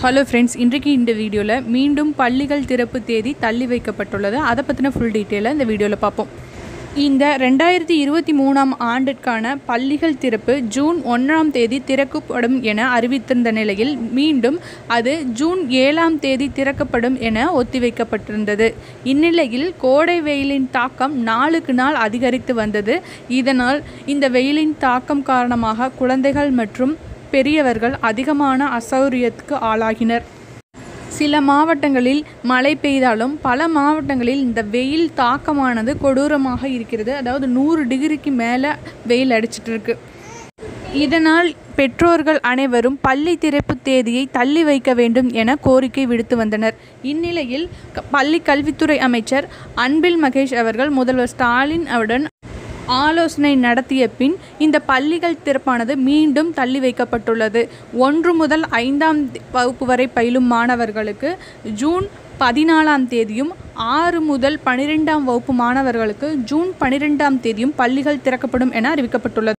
hello friends இன்றைக்கு இந்த வீடியோவில் மீண்டும் பள்ளிகள் திறப்பு தேதி தள்ளி வைக்கப்பட்டுள்ளது அதை பற்றின ஃபுல் டீட்டெயிலை இந்த வீடியோவில் பார்ப்போம் இந்த ரெண்டாயிரத்தி இருபத்தி மூணாம் ஆண்டிற்கான பள்ளிகள் திறப்பு ஜூன் ஒன்றாம் தேதி திறக்கப்படும் என அறிவித்திருந்த நிலையில் மீண்டும் அது ஜூன் ஏழாம் தேதி திறக்கப்படும் என ஒத்திவைக்கப்பட்டிருந்தது இந்நிலையில் கோடை வெயிலின் தாக்கம் நாளுக்கு நாள் அதிகரித்து வந்தது இதனால் இந்த வெயிலின் தாக்கம் காரணமாக குழந்தைகள் மற்றும் பெரியவர்கள் அதிகமான அசௌகரியத்துக்கு ஆளாகினர் சில மாவட்டங்களில் மழை பெய்தாலும் பல மாவட்டங்களில் இந்த வெயில் தாக்கமானது கொடூரமாக இருக்கிறது அதாவது நூறு டிகிரிக்கு மேலே வெயில் அடிச்சிட்டு இருக்கு இதனால் பெற்றோர்கள் அனைவரும் பள்ளி திறப்பு தேதியை தள்ளி வைக்க வேண்டும் என கோரிக்கை விடுத்து வந்தனர் இந்நிலையில் க- பள்ளி கல்வித்துறை அமைச்சர் அன்பில் மகேஷ் அவர்கள் முதல்வர் ஸ்டாலின் அவருடன் ஆலோசனை நடத்திய பின் இந்த பள்ளிகள் திறப்பானது மீண்டும் தள்ளி வைக்கப்பட்டுள்ளது ஒன்று முதல் ஐந்தாம் தி- வகுப்பு வரை பயிலும் மாணவர்களுக்கு ஜூன் பதினாலாம் தேதியும் ஆறு முதல் பனிரெண்டாம் வகுப்பு மாணவர்களுக்கு ஜூன் பனிரெண்டாம் தேதியும் பள்ளிகள் திறக்கப்படும் என அறிவிக்கப்பட்டுள்ளது